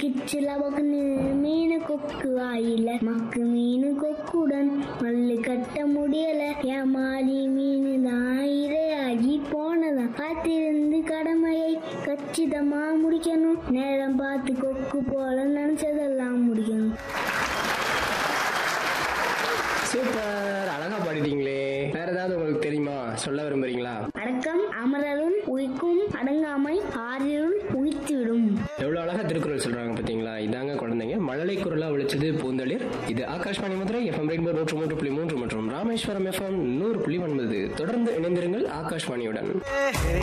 கிச்சு லவக்குன்னு மீனு கொக்கு வாயில மக்கு மீனு கொக்குடன் மல்லு கட்ட முடியல ஏமாலி மீனு தான் இரையாகி போனதான் காத்திருந்து கடமையை கச்சிதமா முடிக்கணும் நேரம் பார்த்து கொக்கு போல நினைச்சதெல்லாம் முடிக்கணும் சூப்பர் அழகா பாடிட்டீங்களே வேற ஏதாவது உங்களுக்கு தெரியுமா சொல்ல விரும்புறீங்களா அடக்கம் அமரரும் உயிக்கும் அடங்காமை ஆறிருள் உயிர்த்துவிடும் எவ்வளவு அழகா திருக்குறள் சொல்றாங்க பாத்தீங்களா இதாங்க குழந்தைங்க மழலை குரலா ஒழிச்சது பூந்தளிர் இது ஆகாஷ்வாணி மதுரை எஃப்எம் ரெயின்போ நூற்று மூன்று புள்ளி மூன்று மற்றும் ராமேஸ்வரம் எஃப்எம் நூறு புள்ளி ஒன்பது தொடர்ந்து இணைந்திருங்கள் ஆகாஷ்வாணியுடன்